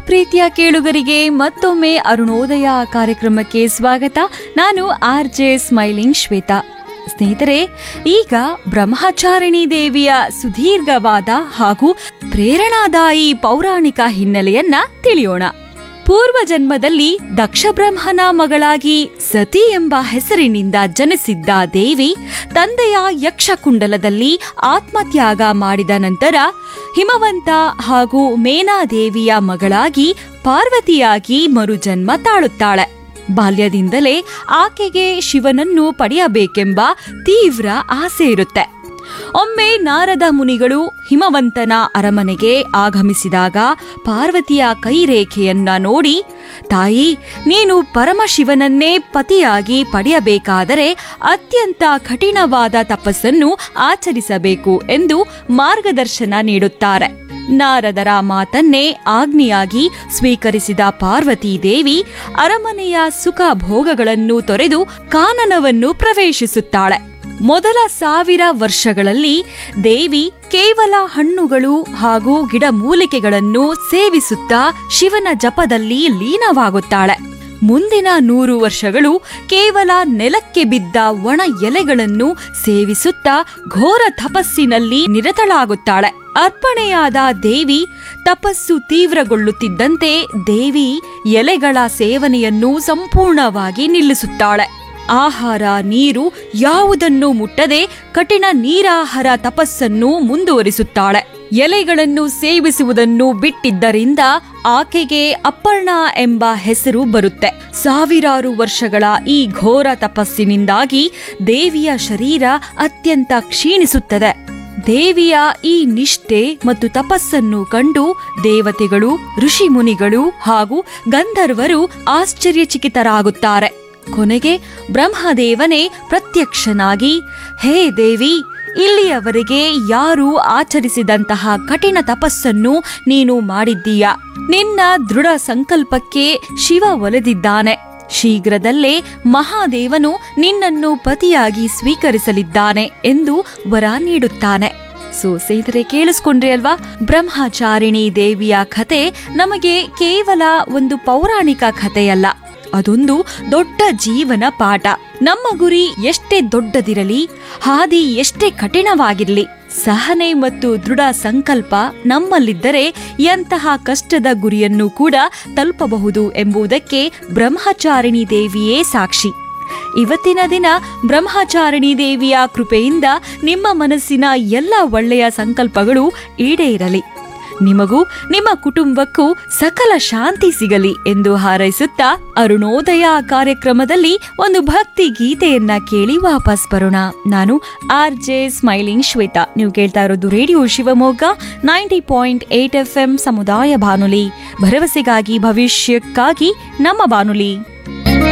ಪ್ರೀತಿಯ ಕೇಳುಗರಿಗೆ ಮತ್ತೊಮ್ಮೆ ಅರುಣೋದಯ ಕಾರ್ಯಕ್ರಮಕ್ಕೆ ಸ್ವಾಗತ ನಾನು ಆರ್ ಜೆ ಸ್ಮೈಲಿಂಗ್ ಶ್ವೇತಾ ಸ್ನೇಹಿತರೆ ಈಗ ಬ್ರಹ್ಮಚಾರಿಣಿ ದೇವಿಯ ಸುದೀರ್ಘವಾದ ಹಾಗೂ ಪ್ರೇರಣಾದಾಯಿ ಪೌರಾಣಿಕ ಹಿನ್ನೆಲೆಯನ್ನ ತಿಳಿಯೋಣ ಪೂರ್ವ ಜನ್ಮದಲ್ಲಿ ದಕ್ಷ ಬ್ರಹ್ಮನ ಮಗಳಾಗಿ ಸತಿ ಎಂಬ ಹೆಸರಿನಿಂದ ಜನಿಸಿದ್ದ ದೇವಿ ತಂದೆಯ ಯಕ್ಷಕುಂಡಲದಲ್ಲಿ ಆತ್ಮತ್ಯಾಗ ಮಾಡಿದ ನಂತರ ಹಿಮವಂತ ಹಾಗೂ ಮೇನಾದೇವಿಯ ಮಗಳಾಗಿ ಪಾರ್ವತಿಯಾಗಿ ಮರುಜನ್ಮ ತಾಳುತ್ತಾಳೆ ಬಾಲ್ಯದಿಂದಲೇ ಆಕೆಗೆ ಶಿವನನ್ನು ಪಡೆಯಬೇಕೆಂಬ ತೀವ್ರ ಆಸೆ ಇರುತ್ತೆ ಒಮ್ಮೆ ನಾರದ ಮುನಿಗಳು ಹಿಮವಂತನ ಅರಮನೆಗೆ ಆಗಮಿಸಿದಾಗ ಪಾರ್ವತಿಯ ಕೈರೇಖೆಯನ್ನ ನೋಡಿ ತಾಯಿ ನೀನು ಪರಮಶಿವನನ್ನೇ ಪತಿಯಾಗಿ ಪಡೆಯಬೇಕಾದರೆ ಅತ್ಯಂತ ಕಠಿಣವಾದ ತಪಸ್ಸನ್ನು ಆಚರಿಸಬೇಕು ಎಂದು ಮಾರ್ಗದರ್ಶನ ನೀಡುತ್ತಾರೆ ನಾರದರ ಮಾತನ್ನೇ ಆಜ್ಞೆಯಾಗಿ ಸ್ವೀಕರಿಸಿದ ಪಾರ್ವತೀ ದೇವಿ ಅರಮನೆಯ ಸುಖ ಭೋಗಗಳನ್ನು ತೊರೆದು ಕಾನನವನ್ನು ಪ್ರವೇಶಿಸುತ್ತಾಳೆ ಮೊದಲ ಸಾವಿರ ವರ್ಷಗಳಲ್ಲಿ ದೇವಿ ಕೇವಲ ಹಣ್ಣುಗಳು ಹಾಗೂ ಗಿಡಮೂಲಿಕೆಗಳನ್ನು ಸೇವಿಸುತ್ತಾ ಶಿವನ ಜಪದಲ್ಲಿ ಲೀನವಾಗುತ್ತಾಳೆ ಮುಂದಿನ ನೂರು ವರ್ಷಗಳು ಕೇವಲ ನೆಲಕ್ಕೆ ಬಿದ್ದ ಒಣ ಎಲೆಗಳನ್ನು ಸೇವಿಸುತ್ತಾ ಘೋರ ತಪಸ್ಸಿನಲ್ಲಿ ನಿರತಳಾಗುತ್ತಾಳೆ ಅರ್ಪಣೆಯಾದ ದೇವಿ ತಪಸ್ಸು ತೀವ್ರಗೊಳ್ಳುತ್ತಿದ್ದಂತೆ ದೇವಿ ಎಲೆಗಳ ಸೇವನೆಯನ್ನು ಸಂಪೂರ್ಣವಾಗಿ ನಿಲ್ಲಿಸುತ್ತಾಳೆ ಆಹಾರ ನೀರು ಯಾವುದನ್ನು ಮುಟ್ಟದೆ ಕಠಿಣ ನೀರಾಹಾರ ತಪಸ್ಸನ್ನು ಮುಂದುವರಿಸುತ್ತಾಳೆ ಎಲೆಗಳನ್ನು ಸೇವಿಸುವುದನ್ನು ಬಿಟ್ಟಿದ್ದರಿಂದ ಆಕೆಗೆ ಅಪ್ಪರ್ಣ ಎಂಬ ಹೆಸರು ಬರುತ್ತೆ ಸಾವಿರಾರು ವರ್ಷಗಳ ಈ ಘೋರ ತಪಸ್ಸಿನಿಂದಾಗಿ ದೇವಿಯ ಶರೀರ ಅತ್ಯಂತ ಕ್ಷೀಣಿಸುತ್ತದೆ ದೇವಿಯ ಈ ನಿಷ್ಠೆ ಮತ್ತು ತಪಸ್ಸನ್ನು ಕಂಡು ದೇವತೆಗಳು ಋಷಿಮುನಿಗಳು ಹಾಗೂ ಗಂಧರ್ವರು ಆಶ್ಚರ್ಯಚಕಿತರಾಗುತ್ತಾರೆ ಕೊನೆಗೆ ಬ್ರಹ್ಮದೇವನೇ ಪ್ರತ್ಯಕ್ಷನಾಗಿ ಹೇ ದೇವಿ ಇಲ್ಲಿಯವರೆಗೆ ಯಾರೂ ಆಚರಿಸಿದಂತಹ ಕಠಿಣ ತಪಸ್ಸನ್ನು ನೀನು ಮಾಡಿದ್ದೀಯ ನಿನ್ನ ದೃಢ ಸಂಕಲ್ಪಕ್ಕೆ ಶಿವ ಒಲೆದಿದ್ದಾನೆ ಶೀಘ್ರದಲ್ಲೇ ಮಹಾದೇವನು ನಿನ್ನನ್ನು ಪತಿಯಾಗಿ ಸ್ವೀಕರಿಸಲಿದ್ದಾನೆ ಎಂದು ವರ ನೀಡುತ್ತಾನೆ ಸೊ ಸ್ನೇಹಿತರೆ ಕೇಳಿಸ್ಕೊಂಡ್ರಿ ಅಲ್ವಾ ಬ್ರಹ್ಮಚಾರಿಣಿ ದೇವಿಯ ಕತೆ ನಮಗೆ ಕೇವಲ ಒಂದು ಪೌರಾಣಿಕ ಕಥೆಯಲ್ಲ ಅದೊಂದು ದೊಡ್ಡ ಜೀವನ ಪಾಠ ನಮ್ಮ ಗುರಿ ಎಷ್ಟೇ ದೊಡ್ಡದಿರಲಿ ಹಾದಿ ಎಷ್ಟೇ ಕಠಿಣವಾಗಿರಲಿ ಸಹನೆ ಮತ್ತು ದೃಢ ಸಂಕಲ್ಪ ನಮ್ಮಲ್ಲಿದ್ದರೆ ಎಂತಹ ಕಷ್ಟದ ಗುರಿಯನ್ನು ಕೂಡ ತಲುಪಬಹುದು ಎಂಬುದಕ್ಕೆ ಬ್ರಹ್ಮಚಾರಿಣಿ ದೇವಿಯೇ ಸಾಕ್ಷಿ ಇವತ್ತಿನ ದಿನ ಬ್ರಹ್ಮಚಾರಿಣಿ ದೇವಿಯ ಕೃಪೆಯಿಂದ ನಿಮ್ಮ ಮನಸ್ಸಿನ ಎಲ್ಲ ಒಳ್ಳೆಯ ಸಂಕಲ್ಪಗಳು ಈಡೇರಲಿ ನಿಮಗೂ ನಿಮ್ಮ ಕುಟುಂಬಕ್ಕೂ ಸಕಲ ಶಾಂತಿ ಸಿಗಲಿ ಎಂದು ಹಾರೈಸುತ್ತಾ ಅರುಣೋದಯ ಕಾರ್ಯಕ್ರಮದಲ್ಲಿ ಒಂದು ಭಕ್ತಿ ಗೀತೆಯನ್ನ ಕೇಳಿ ವಾಪಸ್ ಬರೋಣ ನಾನು ಆರ್ ಜೆ ಸ್ಮೈಲಿಂಗ್ ಶ್ವೇತಾ ನೀವು ಕೇಳ್ತಾ ಇರೋದು radio Shivamogga ninety point eight F M ಸಮುದಾಯ ಬಾನುಲಿ ಭರವಸೆಗಾಗಿ ಭವಿಷ್ಯಕ್ಕಾಗಿ ನಮ್ಮ ಬಾನುಲಿ